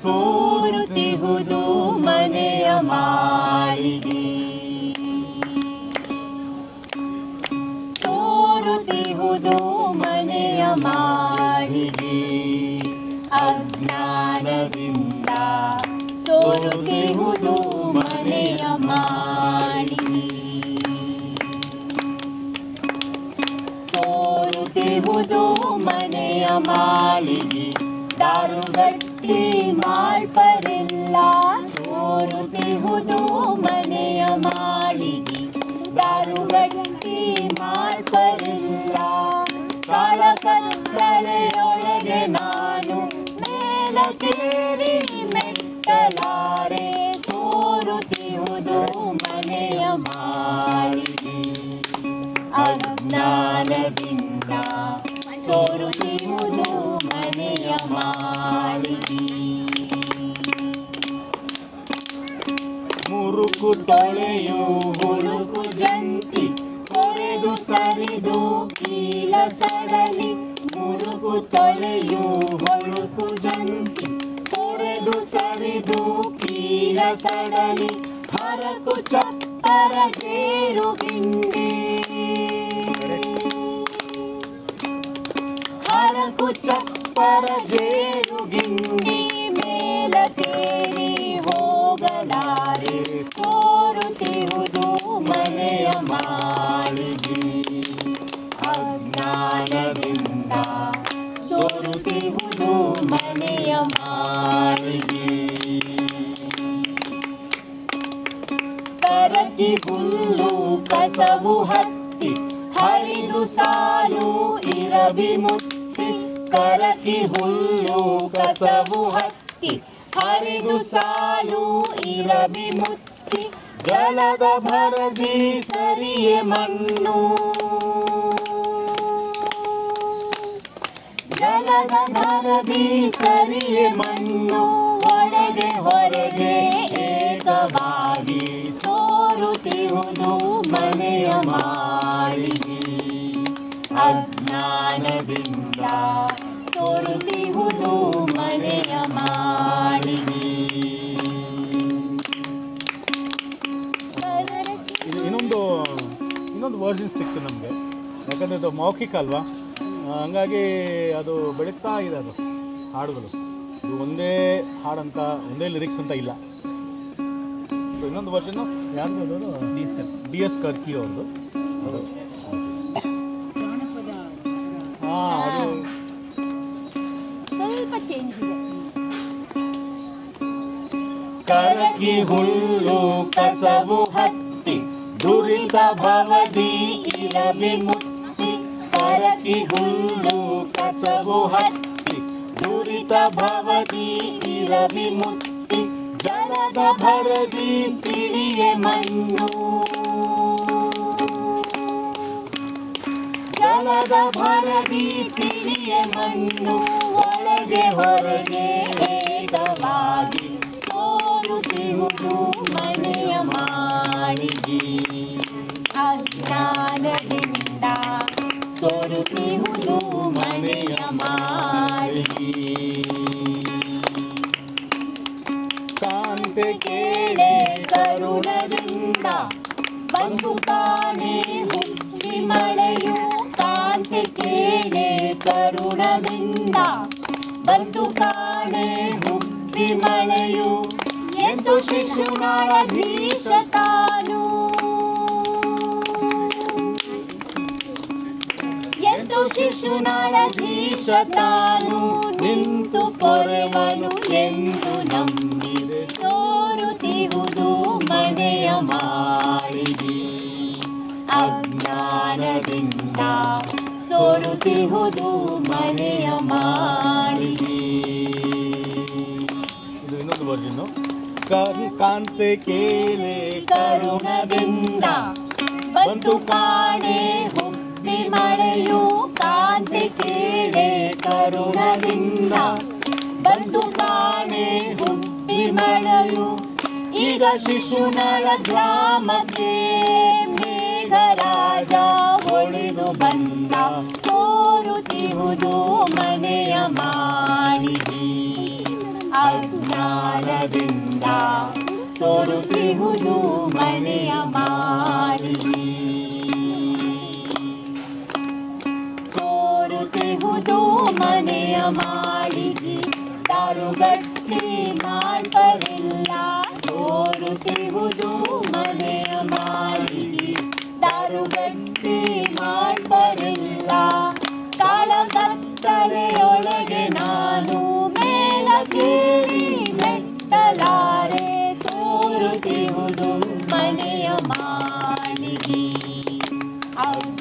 ಸೋರುತ್ತಿಹುದು ಮನೆಯ ಮಾಳಿಗೆ ಸೋರುತ್ತಿಹುದು ಮನೆಯ ಮಾಳಿಗೆ ಅಜ್ಞಾನದಿಂದ ಸೋರುತ್ತಿಹುದು ಮನೆಯ ಮಾಳಿಗೆ ಸೋರುತ್ತಿಹುದು ಮನೆಯ ಮಾಳಿಗೆ ದಾರುಗಟ್ಟಿ ಮಾಳ್ಪರೆಲ್ಲ ಸೋರುತ್ತಿಹುದು ಮನೆಯ ಮಾಳಿಗೆ ದಾರುಗಟ್ಟಿ ಮಾಳ್ಪರೆಲ್ಲ ಕಾಳ ಕತ್ತಲೆಯೊಳಗೆ ನಾನು ಮೇಲಕೇರಿ ಮೆಟ್ಟಲಾರೆ ಸೋರುತ್ತಿಹುದು ಮನೆಯ ಮಾಳಿಗೆ ಅಜ್ಞಾನದಿಂದ ಸೋರುತ್ತಿಹುದು ಮನೆಯ ಮಾಳಿಗೆ ಮುರುಕು ತೊಳೆಯು ಹುಡುಕು ಜಂತಿ ಕೊರೆದು ಸರಿದು ಕೀಲ ಸಡಲಿ ಮುರುಕು ತೊಳೆಯು ಹೊಳುಕು ಜಂತಿ ಕೊರೆದು ಸರಿದು ಕೀಲ ಸಡಲಿ ಹರಕು ಚಪ್ಪರ ಜೇರು ಗಿಂಡಿ ಹರಕು ಚಪ್ಪರ ಜೇರು ಗಿಂಡಿ ಮೇಲಕೇರಿ ಹೋಗಲಾರೆ ಸೋರುತ್ತಿಹುದು ಮನೆಯ ಮಾಳಿಗೆ ಅಜ್ಞಾನದಿಂದ ಸೋರುತ್ತಿಹುದು ಮನೆಯ ಮಾಳಿಗೆ ಕರಕಿ ಹುಲ್ಲು ಕಸವು ಹತ್ತಿ ಹರಿದು ಸಾಲು ಇರಬಿ ಮುತ್ತಿ ಕರಕಿ ಹುಲ್ಲು ಕಸವು ಹತ್ತಿ ಹರಿದು ಸಾಲು ಇರಬಿ ಮುತ್ತಿ ಜಲದ ಭರದಿ ಸರಿಯೆ ಮಣ್ಣು ಜಲದ ಭರದಿ ಸರಿಯೆ ಮಣ್ಣು ಒಳಗೆ ಹೊರಗೆ ಏಕವಾಗಿ ಸೋರುತ್ತಿರುವುದು ಮನೆಯ ಮಾಳಿಗೆ ಅಜ್ಞಾನದಿಂದ ಸೋರುತ್ತಿರುವುದು ಮನೆಯ ಮಾಳಿಗೆ ಇದು ಇನ್ನೊಂದು ಇನ್ನೊಂದು ವರ್ಷನ್ ಸಿಕ್ತು ನಮಗೆ ಯಾಕಂದರೆ ಇದು ಮೌಖಿಕ ಅಲ್ವಾ ಆ, ಹಂಗಾಗಿ ಅದು ಬೆಳೀತಾ ಇದೆ ಅದು ಹಾಡುಗಳು ಇದು ಒಂದೇ ಹಾಡಂತ ಒಂದೇ ಲಿರಿಕ್ಸ್ ಅಂತ ಇಲ್ಲ ಸೊ ಇನ್ನೊಂದು ವರ್ಷನು ಯಾರ್ದು ಅದು D S D S Karki ಅವ್ರದ್ದು ಅದು ಹಾಂ ಅದು ಸ್ವಲ್ಪ ಚೇಂಜ್ ಇದೆ ಕರಕಿ ಹುಲ್ಲು ಕಸವು ಹತ್ತಿ ದುರಿತ ಭವದಿ ಇರಲಿ ಮುತ್ತಿ ಕರಕಿ ಹುಲ್ಲು ಕಸವು ಹತ್ತಿ ದುರಿತ ಭವದಿ ಇರಲಿ ಮುತ್ತಿ ಜಲದ ಭರದಿ ತಿಳಿಯೆ ಮಣ್ಣು ಜಲದ ಭರದಿ ತಿಳಿಯೆ ಮಣ್ಣು ಒಳಗೆ ಹೊರಗೆ ಏಕವಾಗಿ ಸೋರುತ್ತಿರುವುದು ಮನೆಯ ಮಾಳಿಗೆ ಅಜ್ಞಾನದಿಂದ ಸೋರುತ್ತಿರುವುದು ಮನೆಯ ಮಾಳಿಗೆ ಕಾಂತೆ ಕೇಳೆ ಕರುಣದಿಂದ ಬಂದು ಕಾಣೆ ಹುಟ್ಟಿ ಮಳೆಯು ಕಾಂತೆ ಕೇಳೆ ಕರುಣದಿಂದ ಬಂದು ಕಾಣೆ ಹುಟ್ಟಿ ಮಳೆಯು ಎಂದು ಶಿಶುನಾಳಧೀಶ ತಾನು ಎಂದು ಶಿಶುನಾಳಧೀಶ ತಾನು ನಿಂತು ಪೊರೆವನು ಎಂದು ನಂಬಿದೆ ಸೋರುತ್ತಿರುವುದು ಮನೆಯ ಮಾಳಿಗೆ ಅಜ್ಞಾನದಿಂದ ಸೋರುತ್ತಿರುವುದು ಮನೆಯ ಮಾಳಿಗೆ ಇದು ಇನ್ನೊಂದು ವರ್ಜನ್ನು ಕಾಂತೆ ಕೇಳೆ ಕರುಣದಿಂದ ಬಂತು ಕಾಣೆ ಹುಬ್ಬಿ ಮಳೆಯು ಕಾಂತೆ ಕೇಳೆ ಕರುಣದಿಂದ ಬಂತು ಕಾಣೆ ಹುಬ್ಬಿ ಮಳೆಯು ಈಗ ಶಿಶುನಾಳ ಗ್ರಾಮಕ್ಕೆ ಮೇಘರಾಜ ಹೊಳಿದು ಬಂದ ಸೋರುತ್ತಿರುವುದು ಮನೆಯ ಮಾಳಿಗೆ ಅಜ್ಞಾನದಿಂದ ಅಜ್ಞಾನದಿಂದ ಸೋರುತ್ತಿಹುದು ಮನೆಯ ಮಾಲಿಗೆ ಸೋರುತ್ತಿಹುದು ಮನೆಯ ಮಾಳಿಗೆ ದಾರುಗಟ್ಟಿ ಮಾಡ್ಬರಿಲ್ಲ ಸೋರುತ್ತಿಹುದು ಮನೆಯ ಮಾಳಿಗೆ ದಾರುಗಟ್ಟಿ ಮಾಡ್ಬರಿಲ್ಲ ಕಾಳ ಕತ್ತಲೆಯೊಳಗೆ ನಾನು ಮೇಲ ಕೇಳಿ ಮೆಟ್ಟಲಾರೆ ಸೋರುತ್ತಿಹುದು ಮನೆಯ ಮಾಳಿಗೆ ಅಜ್ಞಾನದಿಂದ